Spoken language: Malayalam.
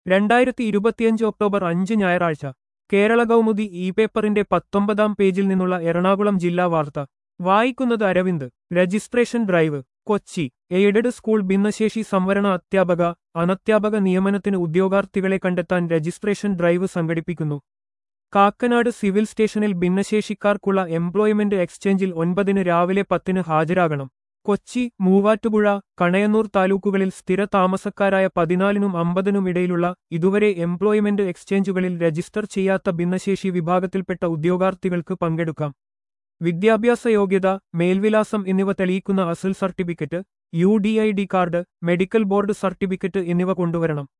രണ്ടായിരത്തി ഇരുപത്തിയഞ്ച് ഒക്ടോബർ അഞ്ച് ഞായറാഴ്ച കേരള കൗമുദി ഇ പേപ്പറിന്റെ പത്തൊമ്പതാം പേജിൽ നിന്നുള്ള എറണാകുളം ജില്ലാ വാർത്ത വായിക്കുന്നത് Aravind registration drive Kochi aided school ഭിന്നശേഷി സംവരണ അധ്യാപക അനധ്യാപക നിയമനത്തിന് ഉദ്യോഗാർത്ഥികളെ കണ്ടെത്താൻ രജിസ്ട്രേഷൻ ഡ്രൈവ് സംഘടിപ്പിക്കുന്നു കാക്കനാട് സിവിൽ സ്റ്റേഷനിൽ ഭിന്നശേഷിക്കാർക്കുള്ള എംപ്ലോയ്മെന്റ് എക്സ്ചേഞ്ചിൽ ഒൻപതിന് രാവിലെ പത്തിന് ഹാജരാകണം കൊച്ചി മൂവാറ്റുപുഴ കണയന്നൂർ താലൂക്കുകളിൽ സ്ഥിര താമസക്കാരായ പതിനാലിനും അമ്പതിനും ഇടയിലുള്ള ഇതുവരെ എംപ്ലോയ്മെന്റ് എക്സ്ചേഞ്ചുകളിൽ രജിസ്റ്റർ ചെയ്യാത്ത ഭിന്നശേഷി വിഭാഗത്തിൽപ്പെട്ട ഉദ്യോഗാർത്ഥികൾക്ക് പങ്കെടുക്കാം വിദ്യാഭ്യാസ യോഗ്യത മേൽവിലാസം എന്നിവ തെളിയിക്കുന്ന അസൽ certificate U D I D card medical board certificate എന്നിവ കൊണ്ടുവരണം